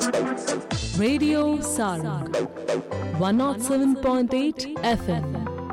Radio Sarang 107.8 FM.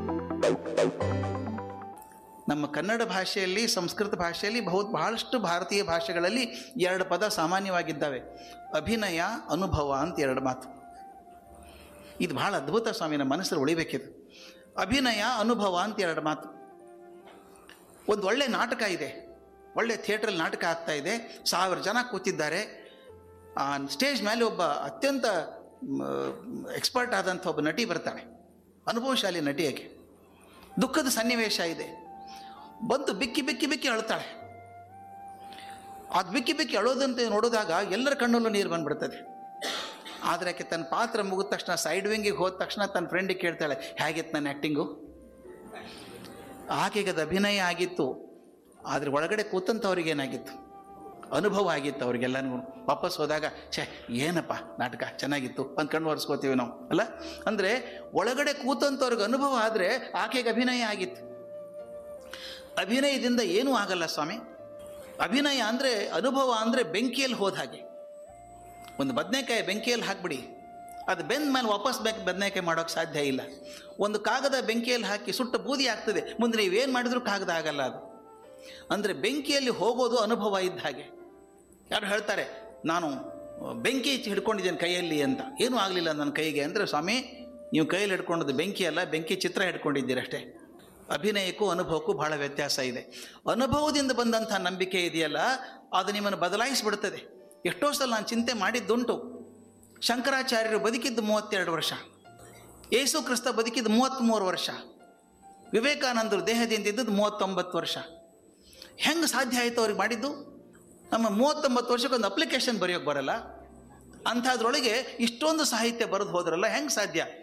ನಮ್ಮ ಕನ್ನಡ ಭಾಷೆಯಲ್ಲಿ ಸಂಸ್ಕೃತ ಭಾಷೆಯಲ್ಲಿ ಬಹು ಬಹಳಷ್ಟು ಭಾರತೀಯ ಭಾಷೆಗಳಲ್ಲಿ ಎರಡು ಪದ ಸಾಮಾನ್ಯವಾಗಿದ್ದಾವೆ ಅಭಿನಯ ಅನುಭವ ಅಂತ ಎರಡು ಮಾತು ಇದು ಬಹಳ ಅದ್ಭುತ ಸ್ವಾಮಿ ನಮ್ಮ ಮನಸ್ಸಲ್ಲಿ ಉಳಿಬೇಕಿದು ಅಭಿನಯ ಅನುಭವ ಅಂತ ಎರಡು ಮಾತು ಒಂದು ಒಳ್ಳೆ ನಾಟಕ ಇದೆ ಒಳ್ಳೆ ಥಿಯೇಟ್ರಲ್ಲಿ ನಾಟಕ ಆಗ್ತಾ ಇದೆ ಸಾವಿರ ಜನ ಕೂತಿದ್ದಾರೆ ಆ ಸ್ಟೇಜ್ ಮೇಲೆ ಒಬ್ಬ ಅತ್ಯಂತ ಎಕ್ಸ್ಪರ್ಟ್ ಆದಂಥ ಒಬ್ಬ ನಟಿ ಬರ್ತಾಳೆ ಅನುಭವಶಾಲಿ ನಟಿಯಾಗಿ ದುಃಖದ ಸನ್ನಿವೇಶ ಇದೆ ಬಂದು ಬಿಕ್ಕಿ ಬಿಕ್ಕಿ ಬಿಕ್ಕಿ ಅಳ್ತಾಳೆ ಅದು ಬಿಕ್ಕಿ ಬಿಕ್ಕಿ ಅಳೋದಂತೆ ನೋಡಿದಾಗ ಎಲ್ಲರ ಕಣ್ಣಲ್ಲೂ ನೀರು ಬಂದ್ಬಿಡ್ತದೆ ಆದರೆ ಆಕೆ ತನ್ನ ಪಾತ್ರ ಮುಗಿದ ತಕ್ಷಣ ಸೈಡ್ ವಿಂಗಿಗೆ ಹೋದ ತಕ್ಷಣ ತನ್ನ ಫ್ರೆಂಡಿಗೆ ಕೇಳ್ತಾಳೆ ಹೇಗಿತ್ತು ನನ್ನ ಆ್ಯಕ್ಟಿಂಗು ಆಕೆಗೆ ಅದು ಅಭಿನಯ ಆಗಿತ್ತು ಆದರೆ ಒಳಗಡೆ ಕೂತಂಥವ್ರಿಗೆ ಏನಾಗಿತ್ತು ಅನುಭವ ಆಗಿತ್ತು ಅವ್ರಿಗೆಲ್ಲನೂ ವಾಪಸ್ ಹೋದಾಗ ಛೇ ಏನಪ್ಪ ನಾಟಕ ಚೆನ್ನಾಗಿತ್ತು ಅಂತ ಕಣ್ಣು ಒರೆಸ್ಕೋತೀವಿ ನಾವು ಅಲ್ಲ ಅಂದರೆ ಒಳಗಡೆ ಕೂತಂಥವ್ರಿಗೆ ಅನುಭವ ಆದರೆ ಆಕೆಗೆ ಅಭಿನಯ ಆಗಿತ್ತು ಅಭಿನಯದಿಂದ ಏನೂ ಆಗಲ್ಲ ಸ್ವಾಮಿ ಅಭಿನಯ ಅಂದರೆ ಅನುಭವ ಅಂದರೆ ಬೆಂಕಿಯಲ್ಲಿ ಹೋದ ಹಾಗೆ ಒಂದು ಬದನೆಕಾಯಿ ಬೆಂಕಿಯಲ್ಲಿ ಹಾಕ್ಬಿಡಿ ಅದು ಬೆಂದ ಮೇಲೆ ವಾಪಸ್ ಬೇಕು ಬದನೆಕಾಯಿ ಮಾಡೋಕ್ಕೆ ಸಾಧ್ಯ ಇಲ್ಲ ಒಂದು ಕಾಗದ ಬೆಂಕಿಯಲ್ಲಿ ಹಾಕಿ ಸುಟ್ಟ ಬೂದಿ ಆಗ್ತದೆ ಮುಂದೆ ನೀವೇನು ಮಾಡಿದ್ರೂ ಕಾಗದ ಆಗಲ್ಲ ಅದು ಅಂದರೆ ಬೆಂಕಿಯಲ್ಲಿ ಹೋಗೋದು ಅನುಭವ ಇದ್ದ ಹಾಗೆ ಯಾರು ಹೇಳ್ತಾರೆ ನಾನು ಬೆಂಕಿ ಹಿಡ್ಕೊಂಡಿದ್ದೇನೆ ಕೈಯಲ್ಲಿ ಅಂತ ಏನೂ ಆಗಲಿಲ್ಲ ನನ್ನ ಕೈಗೆ ಅಂದರೆ ಸ್ವಾಮಿ ನೀವು ಕೈಯಲ್ಲಿ ಹಿಡ್ಕೊಂಡದ್ದು ಬೆಂಕಿ ಅಲ್ಲ ಬೆಂಕಿ ಚಿತ್ರ ಹಿಡ್ಕೊಂಡಿದ್ದೀರಷ್ಟೇ ಅಭಿನಯಕ್ಕೂ ಅನುಭವಕ್ಕೂ ಬಹಳ ವ್ಯತ್ಯಾಸ ಇದೆ ಅನುಭವದಿಂದ ಬಂದಂಥ ನಂಬಿಕೆ ಇದೆಯಲ್ಲ ಅದು ನಿಮ್ಮನ್ನು ಬದಲಾಯಿಸಿಬಿಡ್ತದೆ ಎಷ್ಟೋ ಸಲ ನಾನು ಚಿಂತೆ ಮಾಡಿದ್ದುಂಟು ಶಂಕರಾಚಾರ್ಯರು ಬದುಕಿದ್ದು ಮೂವತ್ತೆರಡು ವರ್ಷ ಯೇಸು ಕ್ರಿಸ್ತ ಬದುಕಿದ್ದು ಮೂವತ್ತ್ಮೂರು ವರ್ಷ ವಿವೇಕಾನಂದರು ದೇಹದಿಂದ ಇದ್ದದ್ದು ಮೂವತ್ತೊಂಬತ್ತು ವರ್ಷ ಹೆಂಗೆ ಸಾಧ್ಯ ಆಯಿತು ಅವ್ರಿಗೆ ಮಾಡಿದ್ದು ನಮ್ಮ ಮೂವತ್ತೊಂಬತ್ತು ವರ್ಷಕ್ಕೆ ಒಂದು ಅಪ್ಲಿಕೇಶನ್ ಬರೆಯೋಕ್ಕೆ ಬರಲ್ಲ ಅಂಥದ್ರೊಳಗೆ ಇಷ್ಟೊಂದು ಸಾಹಿತ್ಯ ಬರೆದು ಹೋದ್ರಲ್ಲ ಹೆಂಗೆ ಸಾಧ್ಯ